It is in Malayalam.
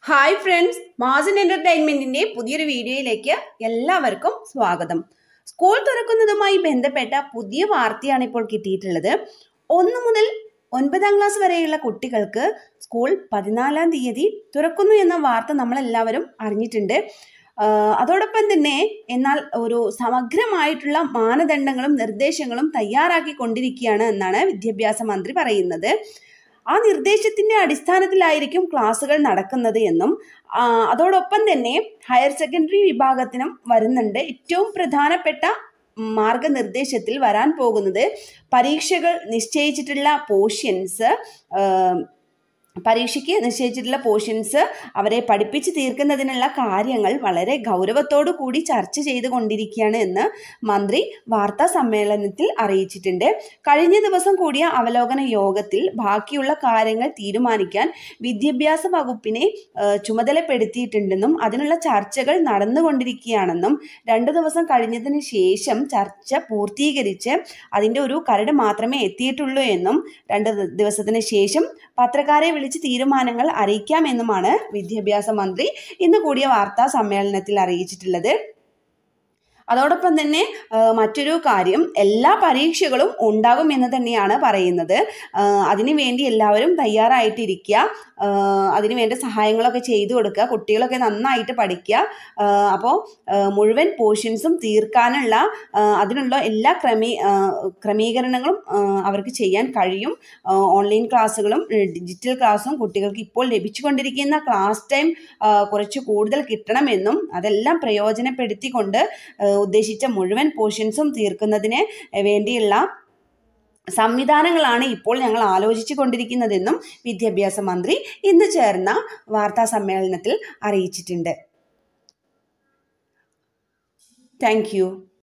ഹായ് ഫ്രണ്ട്സ് മാസൻ എന്റർടൈൻമെന്റിന്റെ പുതിയൊരു വീഡിയോയിലേക്ക് എല്ലാവർക്കും സ്വാഗതം സ്കൂൾ തുറക്കുന്നതുമായി ബന്ധപ്പെട്ട പുതിയ വാർത്തയാണ് ഇപ്പോൾ കിട്ടിയിട്ടുള്ളത് ഒന്ന് മുതൽ ഒൻപതാം ക്ലാസ് വരെയുള്ള കുട്ടികൾക്ക് സ്കൂൾ പതിനാലാം തീയതി തുറക്കുന്നു എന്ന വാർത്ത നമ്മളെല്ലാവരും അറിഞ്ഞിട്ടുണ്ട് ആഹ് അതോടൊപ്പം തന്നെ എന്നാൽ ഒരു സമഗ്രമായിട്ടുള്ള മാനദണ്ഡങ്ങളും നിർദ്ദേശങ്ങളും തയ്യാറാക്കി കൊണ്ടിരിക്കുകയാണ് എന്നാണ് വിദ്യാഭ്യാസ മന്ത്രി പറയുന്നത് ആ നിർദ്ദേശത്തിന്റെ അടിസ്ഥാനത്തിലായിരിക്കും ക്ലാസ്സുകൾ നടക്കുന്നത് എന്നും ആ, അതോടൊപ്പം തന്നെ ഹയർ സെക്കൻഡറി വിഭാഗത്തിനും വരുന്നുണ്ട് ഏറ്റവും പ്രധാനപ്പെട്ട മാർഗനിർദ്ദേശത്തിൽ വരാൻ പോകുന്നത് പരീക്ഷകൾ നിശ്ചയിച്ചിട്ടുള്ള പോർഷൻസ് പരീക്ഷയ്ക്ക് നിശ്ചയിച്ചിട്ടുള്ള പോർഷൻസ് അവരെ പഠിപ്പിച്ച് തീർക്കുന്നതിനുള്ള കാര്യങ്ങൾ വളരെ ഗൗരവത്തോടു കൂടി ചർച്ച ചെയ്തുകൊണ്ടിരിക്കുകയാണ് എന്ന് മന്ത്രി വാർത്താ സമ്മേളനത്തിൽ അറിയിച്ചിട്ടുണ്ട് കഴിഞ്ഞ ദിവസം കൂടിയ അവലോകന യോഗത്തിൽ ബാക്കിയുള്ള കാര്യങ്ങൾ തീരുമാനിക്കാൻ വിദ്യാഭ്യാസ വകുപ്പിനെ ഏഹ്, ചുമതലപ്പെടുത്തിയിട്ടുണ്ടെന്നും അതിനുള്ള ചർച്ചകൾ നടന്നുകൊണ്ടിരിക്കുകയാണെന്നും രണ്ടു ദിവസം കഴിഞ്ഞതിന് ശേഷം ചർച്ച പൂർത്തീകരിച്ച് അതിൻ്റെ ഒരു കരട് മാത്രമേ എത്തിയിട്ടുള്ളൂ എന്നും രണ്ട് ദി- ദിവസത്തിന് ശേഷം പത്രക്കാരെ വിളിച്ച് തീരുമാനങ്ങൾ അറിയിക്കാമെന്നുമാണ് വിദ്യാഭ്യാസ മന്ത്രി ഇന്ന് കൂടിയ വാർത്താ സമ്മേളനത്തിൽ അറിയിച്ചിട്ടുള്ളത് അതോടൊപ്പം തന്നെ ആ, മറ്റൊരു കാര്യം എല്ലാ പരീക്ഷകളും ഉണ്ടാകും എന്ന് തന്നെയാണ് പറയുന്നത് ആ, അതിനുവേണ്ടി എല്ലാവരും തയ്യാറായിട്ടിരിക്കുക ആ, അതിനുവേണ്ട സഹായങ്ങളൊക്കെ ചെയ്തു കൊടുക്കുക കുട്ടികളൊക്കെ നന്നായിട്ട് പഠിക്കുക അപ്പോൾ മുഴുവൻ പോർഷൻസും തീർക്കാനുള്ള ആ, അതിനുള്ള എല്ലാ ക്രമീ ആ, ക്രമീകരണങ്ങളും ആ, അവർക്ക് ചെയ്യാൻ കഴിയും ആ, ഓൺലൈൻ ക്ലാസ്സുകളും ഏഹ്, ഡിജിറ്റൽ ക്ലാസ്സും കുട്ടികൾക്ക് ഇപ്പോൾ ലഭിച്ചുകൊണ്ടിരിക്കുന്ന ക്ലാസ് ടൈം ആ, കുറച്ച് കൂടുതൽ കിട്ടണമെന്നും അതെല്ലാം പ്രയോജനപ്പെടുത്തിക്കൊണ്ട് ആ, ഉദ്ദേശിച്ച മുഴുവൻ പോർഷൻസും തീർക്കുന്നതിന് വേണ്ടിയുള്ള സംവിധാനങ്ങളാണ് ഇപ്പോൾ ഞങ്ങൾ ആലോചിച്ചു കൊണ്ടിരിക്കുന്നതെന്നും വിദ്യാഭ്യാസ മന്ത്രി ഇന്ന് ചേർന്ന വാർത്താ സമ്മേളനത്തിൽ അറിയിച്ചിട്ടുണ്ട് താങ്ക് യു